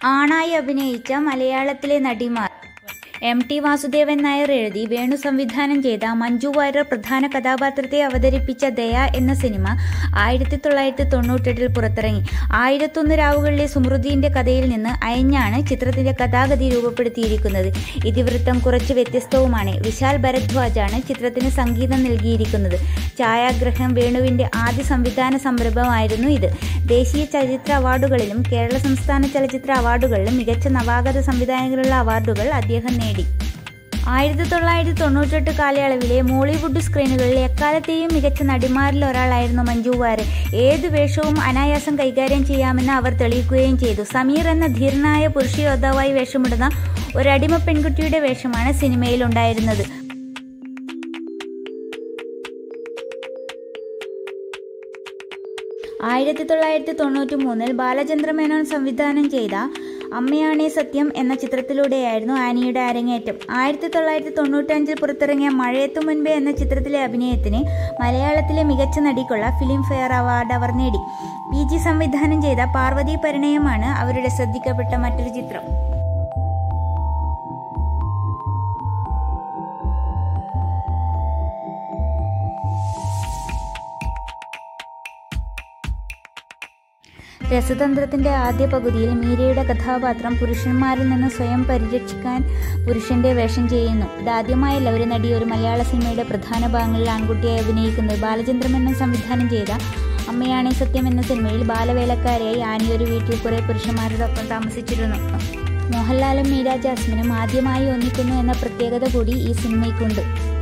ആണായി അഭിനയിച്ച മലയാളത്തിലെ നടിമാർ എം ടി വാസുദേവൻ നായർ എഴുതി വേണു സംവിധാനം ചെയ്ത മഞ്ജു വാര്യർ പ്രധാന കഥാപാത്രത്തെ അവതരിപ്പിച്ച ദയ എന്ന സിനിമ ആയിരത്തി തൊള്ളായിരത്തി തൊണ്ണൂറ്റെട്ടിൽ പുറത്തിറങ്ങി ആയിരത്തൊന്ന് രാവുകളിലെ സുമൃതിന്റെ കഥയിൽ നിന്ന് അയഞ്ഞാണ് ചിത്രത്തിന്റെ കഥാഗതി രൂപപ്പെടുത്തിയിരിക്കുന്നത് ഇതിവൃത്തം കുറച്ച് വ്യത്യസ്തവുമാണ് വിശാൽ ഭരദ്വാജാണ് ചിത്രത്തിന് സംഗീതം നൽകിയിരിക്കുന്നത് ഛായാഗ്രഹം വേണുവിന്റെ ആദ്യ സംവിധാന സംരംഭമായിരുന്നു ഇത് ദേശീയ ചലച്ചിത്ര അവാർഡുകളിലും കേരള സംസ്ഥാന ചലച്ചിത്ര അവാർഡുകളിലും മികച്ച നവാഗത സംവിധായകനുള്ള അവാർഡുകൾ അദ്ദേഹം നേടി ആയിരത്തി തൊള്ളായിരത്തി തൊണ്ണൂറ്റെട്ട് കാലയളവിലെ മോളിവുഡ് സ്ക്രീനുകളിൽ എക്കാലത്തെയും മികച്ച നടിമാരിൽ ഒരാളായിരുന്നു മഞ്ജു വാര്യർ ഏതു വേഷവും അനായാസം കൈകാര്യം ചെയ്യാമെന്ന് അവർ തെളിയിക്കുകയും ചെയ്തു സമീർ എന്ന ധീരനായ പുരുഷ യോദ്ധാവായി വേഷമിടുന്ന ഒരു അടിമ പെൺകുട്ടിയുടെ വേഷമാണ് സിനിമയിൽ ഉണ്ടായിരുന്നത് ആയിരത്തി തൊള്ളായിരത്തി തൊണ്ണൂറ്റി മൂന്നിൽ ബാലചന്ദ്ര മേനോൻ സംവിധാനം ചെയ്ത അമ്മയാണേ സത്യം എന്ന ചിത്രത്തിലൂടെയായിരുന്നു ആനിയുടെ അരങ്ങേറ്റം ആയിരത്തി തൊള്ളായിരത്തി തൊണ്ണൂറ്റഞ്ചിൽ പുറത്തിറങ്ങിയ മഴയത്തു മുൻപേ എന്ന ചിത്രത്തിലെ അഭിനയത്തിന് മലയാളത്തിലെ മികച്ച നടിക്കുള്ള ഫിലിം ഫെയർ അവാർഡ് അവർ നേടി പി ജി സംവിധാനം ചെയ്ത പാർവതി പരിണയമാണ് അവരുടെ ശ്രദ്ധിക്കപ്പെട്ട മറ്റൊരു ചിത്രം രസതന്ത്രത്തിന്റെ ആദ്യ പകുതിയിൽ മീരയുടെ കഥാപാത്രം പുരുഷന്മാരിൽ നിന്ന് സ്വയം പരിരക്ഷിക്കാൻ പുരുഷന്റെ വേഷം ചെയ്യുന്നു ഇതാദ്യമായല്ല ഒരു നടി ഒരു മലയാള സിനിമയുടെ പ്രധാന ഭാഗങ്ങളിൽ ആൺകുട്ടിയായി അഭിനയിക്കുന്നത് ബാലചന്ദ്രമേനൻ സംവിധാനം ചെയ്ത അമ്മയാണേ സത്യം എന്ന സിനിമയിൽ ബാലവേലക്കാരിയായി ആനി ഒരു വീട്ടിൽ കുറെ പുരുഷന്മാരോടൊപ്പം താമസിച്ചിരുന്നു മോഹൻലാലും മീര ജാസ്മിനും ആദ്യമായി ഒന്നിക്കുന്നു എന്ന പ്രത്യേകത കൂടി ഈ സിനിമയ്ക്കുണ്ട്